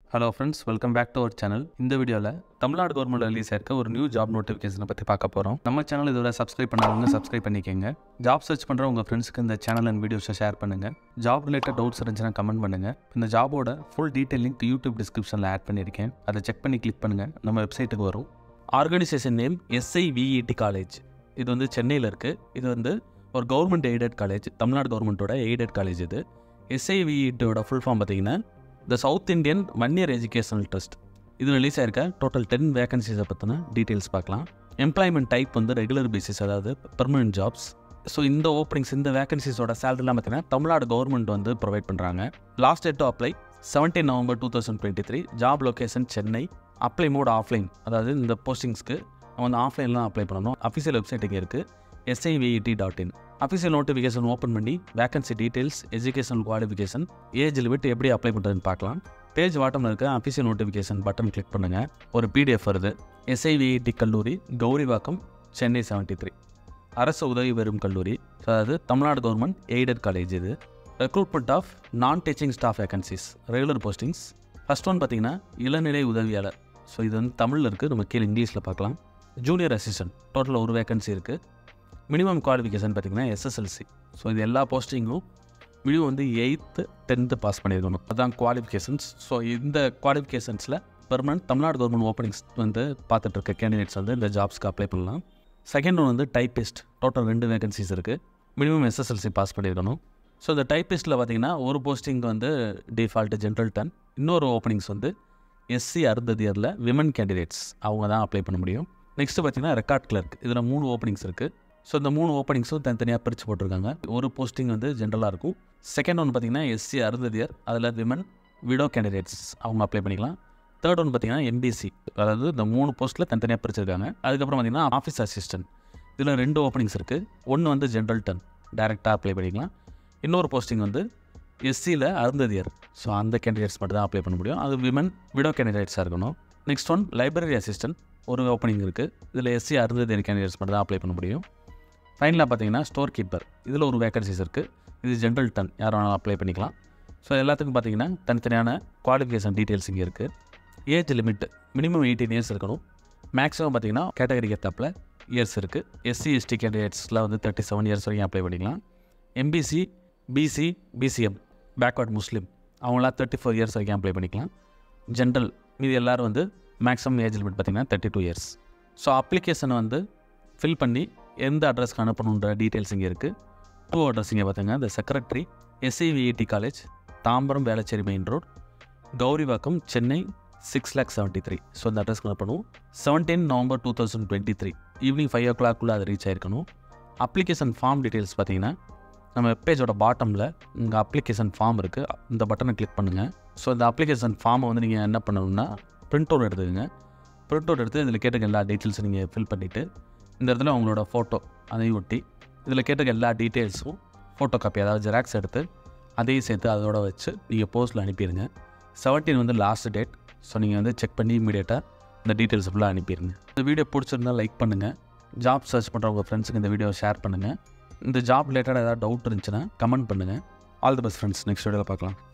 hello friends welcome back to our channel இந்த வீடியோவில் Tamil Nadu government release ஆயிருக்க ஒரு நியூ ஜாப் நோட்டிஃபிகேஷனை பற்றி பார்க்க போகிறோம் நம்ம சேனல் இதோட சப்ஸ்கிரைப் பண்ணாதவங்க சப்ஸ்கிரைப் பண்ணிக்கோங்க ஜாப் சர்ச் பண்ணுற உங்கள் ஃப்ரெண்ட்ஸ்க்கு இந்த சேனல் அண்ட் வீடியோஸை ஷேர் பண்ணுங்கள் ஜாப் ரிலேட்டட் டவுட்ஸ் இருந்துச்சுன்னா கமெண்ட் பண்ணுங்கள் இந்த ஜாபோட ஃபுல் டீட்டெயில் லிங்க் யூடியூப் டிஸ்கிரிப்ஷனில் ஆட் பண்ணியிருக்கேன் அதை செக் பண்ணி கிளிக் பண்ணுங்கள் நம்ம வெப்சைட்டுக்கு வரும் ஆர்கனைசேஷன் நேம் எஸ்ஐவிஇடி காலேஜ் இது வந்து சென்னையில் இருக்குது இது வந்து ஒரு கவர்மெண்ட் எய்டட் காலேஜ் தமிழ்நாடு கவர்மெண்ட்டோட எய்டட் காலேஜ் இது எஸ்ஐவிஇடியோட ஃபுல் ஃபார்ம் பார்த்தீங்கன்னா the south Indian one year educational trust இது ரிலீஸ் ஆயிருக்க டோட்டல் டென் வேகன்சிஸை பற்றின டீட்டெயில்ஸ் பார்க்கலாம் எம்ப்ளாய்மெண்ட் டைப் வந்து ரெகுலர் பேசிஸ் அதாவது பெர்மனன்ட் ஜாப்ஸ் ஸோ இந்த ஓப்பனிங்ஸ் இந்த வேகன்சிஸோட சேலரிலாம் பார்த்தீங்கன்னா தமிழ்நாடு கவர்மெண்ட் வந்து ப்ரொவைட் பண்ணுறாங்க last date to apply seventeen November two thousand twenty three job location Chennai apply mode offline அதாவது இந்த போஸ்டிங்ஸ்க்கு நம்ம வந்து ஆஃப்லைன்லாம் அப்ளை பண்ணணும் அஃபிஷியல் வெப்சைட் இங்கே இருக்குது SIVET dot in official notification open பண்ணி vacancy details educational qualification age limit எப்படி அப்ளை பண்ணுறதுன்னு பார்க்கலாம் பேஜ் வாட்டமில் இருக்க அஃபிஷியல் நோட்டிஃபிகேஷன் பட்டன் கிளிக் பண்ணுங்கள் ஒரு பிடிஎஃப் வருது எஸ்ஐவிஇடி கல்லூரி கௌரிவாக்கம் சென்னை செவன்ட்டி த்ரீ அரசு உதவி பெறும் கல்லூரி ஸோ அதாவது தமிழ்நாடு கவர்மெண்ட் எய்டட் காலேஜ் இது recruitment of non teaching staff vacancies regular postings first one பார்த்தீங்கன்னா இளநிலை உதவியாளர் ஸோ இது வந்து தமிழில் இருக்குது நம்ம கீழே இங்கிலீஷில் பார்க்கலாம் ஜூனியர் அசிஸ்டன்ட் டோட்டல் ஒரு வேகன்சி இருக்குது மினிமம் குவாலிஃபிகேஷன் பார்த்தீங்கன்னா எஸ்எஸ்எல்சி ஸோ இது எல்லா போஸ்டிங்கும் மினிமம் வந்து எயித்து டென்த்து பாஸ் பண்ணியிருக்கணும் அதுதான் குவாலிஃபிகேஷன்ஸ் ஸோ இந்த குவாலிஃபிகேஷன்ஸில் பெர்மனன்ட் தமிழ்நாடு கவர்மெண்ட் ஓப்பனிங்ஸ் வந்து பார்த்துட்டு இருக்க கேண்டிடேட்ஸ் வந்து இந்த ஜாப்ஸ்க்கு அப்ளை பண்ணலாம் செகண்ட் ஒன் வந்து டைப்பிஸ்ட் டோட்டல் ரெண்டு வேகன்சிஸ் இருக்குது மினிமம் எஸ்எஸ்எல்சி பாஸ் பண்ணியிருக்கணும் ஸோ இந்த டைப்பிஸ்ட்டில் பார்த்தீங்கன்னா ஒரு போஸ்டிங் வந்து டிஃபால்ட்டு ஜென்ரல் டன் இன்னொரு ஓப்பனிங்ஸ் வந்து எஸ்சி அருந்ததியரில் விமன் கேண்டிடேட்ஸ் அவங்க தான் அப்ளை பண்ண முடியும் நெக்ஸ்ட்டு பார்த்தீங்கன்னா ரெக்கார்ட் கிளர்க் இதில் மூணு ஓப்பனிங்ஸ் இருக்குது ஸோ இந்த மூணு ஓப்பனிங்ஸும் தனித்தனியாக பிரித்து போட்டிருக்காங்க ஒரு போஸ்டிங் வந்து ஜென்ரலாக இருக்கும் செகண்ட் ஒன் பார்த்தீங்கன்னா எஸ்சி அருந்ததியர் அதில் விமன் விடோ கேண்டிடேட்ஸ் அவங்க அப்ளை பண்ணிக்கலாம் தேர்ட் ஒன் பார்த்தீங்கன்னா எம்பிசி அதாவது இந்த மூணு போஸ்ட்டில் தனித்தனியாக பிரிச்சிருக்காங்க அதுக்கப்புறம் பார்த்தீங்கன்னா ஆஃபீஸ் அசிஸ்டன்ட் இதில் ரெண்டு ஓப்பனிங்ஸ் இருக்குது ஒன்று வந்து ஜென்ரல் டன் டேரெக்டாக அப்ளை பண்ணிக்கலாம் இன்னொரு போஸ்டிங் வந்து எஸ்சியில் அருந்ததியர் ஸோ அந்த கேண்டிடேட்ஸ் மட்டும் தான் அப்ளை பண்ண முடியும் அது விமன் விடோ கேண்டிடேட்ஸாக இருக்கணும் நெக்ஸ்ட் ஒன் லைப்ரரி அசிஸ்டன்ட் ஒரு ஓப்பனிங் இருக்குது இதில் எஸ்சி அருந்ததியர் கேண்டிடேட்ஸ் மட்டும் தான் அப்ளை பண்ண முடியும் ஃபைனலாக பார்த்தீங்கன்னா ஸ்டோர் கீப்பர் இதில் ஒரு வேகன்சிஸ் இருக்குது இது ஜென்ரல் டன் யார் வேணாலும் அப்ளை பண்ணிக்கலாம் ஸோ எல்லாத்துக்கும் பார்த்தீங்கன்னா தனித்தனியான குவாலிஃபிகேஷன் டீட்டெயில்ஸ் இங்கே இருக்குது age limit minimum eighteen years இருக்கணும் மேக்ஸிமம் பார்த்தீங்கன்னா கேட்டகரிக்கு ஏற்றாப்பில் இயர்ஸ் இருக்குது எஸ்சி எஸ்டி கேண்டிடேட்ஸ்லாம் வந்து தேர்ட்டி செவன் இயர்ஸ் வரைக்கும் அப்ளை பண்ணிக்கலாம் MBC BC BCM backward Muslim அவங்களாம் தேர்ட்டி ஃபோர் இயர்ஸ் வரைக்கும் அப்ளை பண்ணிக்கலாம் ஜென்ரல் மீதி எல்லோரும் வந்து மேக்ஸிமம் ஏஜ் லிமிட் பார்த்திங்கன்னா தேர்ட்டி டூ இயர்ஸ் ஸோ அப்ளிகேஷனை வந்து ஃபில் பண்ணி எந்த அட்ரஸ்க்கு அனுப்பணுன்ற டீட்டெயில்ஸ் இங்கே இருக்குது டூ அட்ரஸ் இங்கே பார்த்துங்க இந்த secretary SIVET college Tambaram Velachery main road Gowrivakkam Chennai six lakh seventy three so இந்த அட்ரஸ்க்கு அனுப்பணும் seventeen November two thousand twenty three evening five ஓ கிளாக்குள்ளே அது ரீச் ஆயிருக்கணும் அப்ளிகேஷன் ஃபார்ம் டீட்டெயில்ஸ் பார்த்தீங்கன்னா நம்ம வெப்பேஜோட பாட்டமில் இங்கே அப்ளிகேஷன் ஃபார்ம் இருக்குது இந்த பட்டனை கிளிக் பண்ணுங்கள் ஸோ இந்த அப்ளிகேஷன் ஃபார்மை வந்து நீங்கள் என்ன பண்ணணும்னா பிரிண்ட் அவுட் எடுத்துக்கோங்க பிரிண்ட் அவுட் எடுத்து இதில் கேட்டுக்க எல்லா டீட்டெயில்ஸும் நீங்கள் ஃபில் பண்ணிவிட்டு இந்த இடத்துல உங்களோட ஃபோட்டோ அதையும் ஒட்டி இதில் கேட்டுக்க எல்லா டீட்டெயில்ஸும் ஃபோட்டோ காப்பி அதாவது ஜெராக்ஸ் எடுத்து அதையும் சேர்த்து அதோட வச்சு நீங்கள் போஸ்ட்டில் அனுப்பிடுங்க செவன்டீன் வந்து லாஸ்ட் டேட் ஸோ நீங்கள் வந்து செக் பண்ணி இமீடியட்டாக இந்த டீட்டெயில்ஸ் ஃபுல்லாக அனுப்பிடுங்க இந்த வீடியோ பிடிச்சிருந்தா லைக் பண்ணுங்கள் ஜாப் சர்ச் பண்ணுற உங்கள் ஃப்ரெண்ட்ஸுக்கு இந்த வீடியோ ஷேர் பண்ணுங்கள் இந்த ஜாப் ரிலேட்டடாக ஏதாவது டவுட் இருந்துச்சுன்னா கமெண்ட் பண்ணுங்கள் all the best friends next வீடியோவில் பார்க்கலாம்